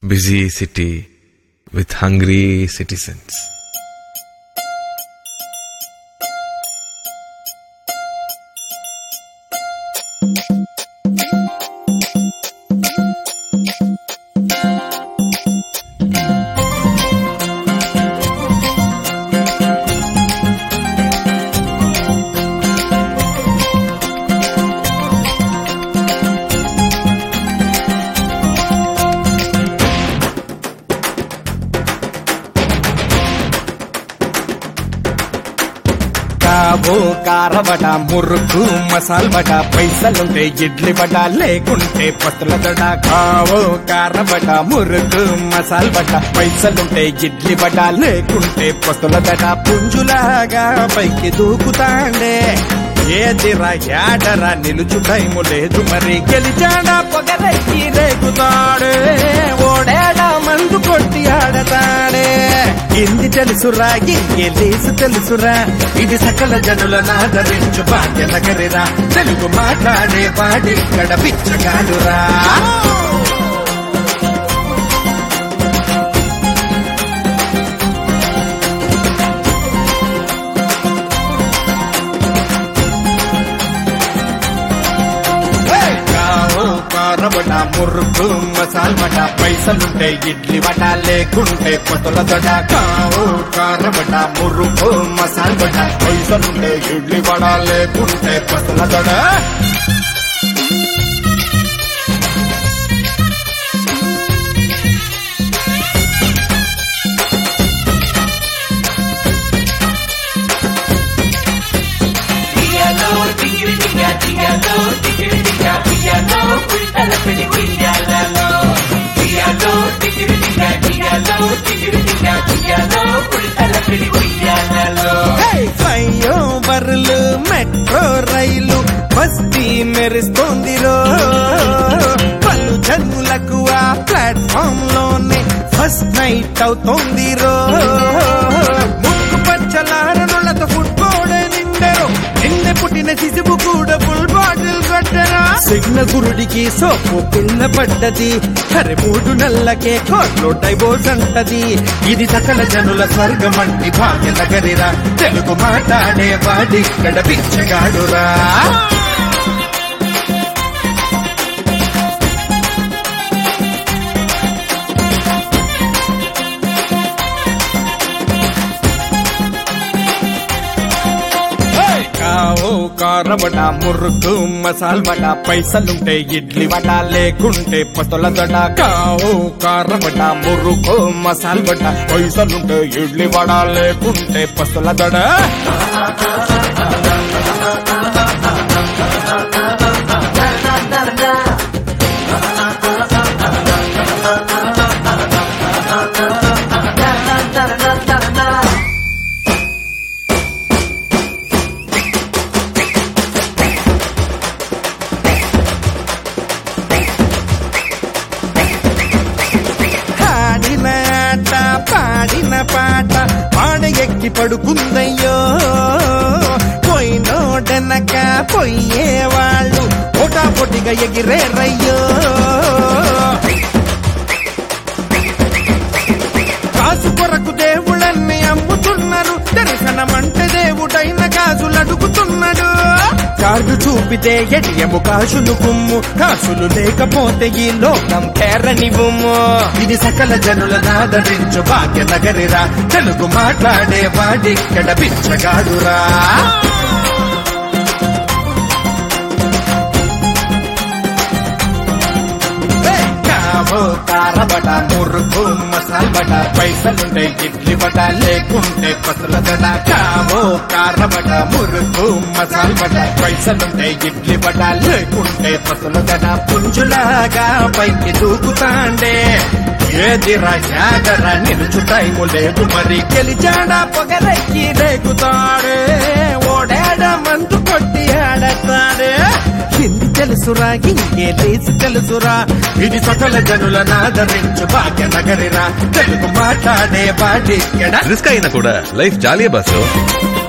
busy city with hungry citizens. కావో కారబట murukku మసాల్ బట పైసలుంటే idli బట లేకుంటే పత్తుల దడ కావో కారబట మురుకు మసాల్ బట పైసలుంటే ఇడ్లీ బట లేకుంటే పత్తుల దడ పుంజులాగా పైకి దూకుతాండే ఏదిరా యాడరా నిలుచు టైము లేదు మరి గెలిచాడా పొగరెక్కి రేగుతాడే ఓడేడా మందు కొట్టి ఆడతాడే ఇంది తెలుసురా ఇంకెలీసు తెలుసురా ఇది సకల జనుల నాదరించు భాగ్య నగరిరా తెలుగు మాట్లాడే వాడి ఇక్కడ పిచ్చగాడురా కావు కారబట మురుకు మసాల్ బట పైసలుంటే ఇడ్లీ బట లేకుంటే కొత్తల దడ కావు కారబట మురుకు మసాల్ బట పైసలుంటే ఇడ్లీ బడ లేకుంటే కొత్తల దడ ఉయ్యాలో టింగిరి టింగా టింగాలో టింగిరి టింగా ఉయ్యాలో ఉల్టల పిడి ఉయ్యాలలో ఉయ్యాలో టింగిరి టింగా టింగాలో టింగిరి టింగా ఉయ్యాలో ఉల్టల పిడి ఉయ్యాలలో ఫ్లైఓవర్లు మెట్రో రైలు బస్తీ మెరుస్తోందిరో పలు జన్ములకు ఆ ప్లాట్ఫామ్ లోనే ఫస్ట్ నైట్ అవుతోందిరో ముక్కు పచ్చలారనులతో ఫుట్బాల్ నిండరు నిన్న పుట్టిన శిశువు కూడా ఫుల్ బాటిల్ కొట్టరా సిగ్నల్ గురుడికి సోపు పిల్ల పడ్డది అరే మూడు నెలలకే కోట్లో డైవోర్స్ అంటది ఇది సకల జనుల స్వర్గం అంటి భాగ్య నగరిరా తెలుగు మాట్లాడే వాడి ఇక్కడ పిచ్చగాడురా కావు కారబట మురుకు మసాల్ బట పైసలుంటే ఇడ్లీ వడ లేకుంటే పతుల దడ కావు కారబట మురుకు మసాల్ బట పైసలుంటే ఇడ్లీ వడ లేకుంటే పస్తుల దడ ఆడిన ఆట పాడిన పాట పాడ ఎక్కి పడుకుందయ్యో పోయినోడనక పోయేవాళ్ళు పొటా పొటిగా ఎగిరేరయ్యో కాసు కొరకు దేవుళ్ళన్ని అమ్ముతున్నారు దర్శనమంటే దేవుడైన కాసులు అడుగుతున్నాడు కార్డు చూపితే ఎడియము కాసులు కుమ్ము కాసులు లేకపోతే ఈ లోకం కేరనివ్వము ఇది సకల జనుల నాదరించు భాగ్య నగరిరా తెలుగు మాట్లాడే వాడిక్కడ పిచ్చగాడురా కావో కారబట మురుకు మసాల్ బట పైసలుంటే ఇడ్లీ బట లేకుంటే పసల దడ కావో కారబట మురుకు మసాల్ బట పైసలుంటే ఇడ్లీ బట లేకుంటే పసల దడ పుంజులాగా పైకి దూకుతాండే ఏదిరా జాగర నిలుచు టైము లేదు మరి గెలిచాడా పొగరెక్కి రేగుతాడే ఓడాడ మందు కొట్టి ఆడతాడే హింది తెలుసురా ఇంకే లేసి తెలుసురా ఇది సకల జనుల నాదరించు భాగ్య నగరిరా తెలుగు మాట్లాడే వాడి రిస్క్ అయినా కూడా లైఫ్ జాలియే బాసు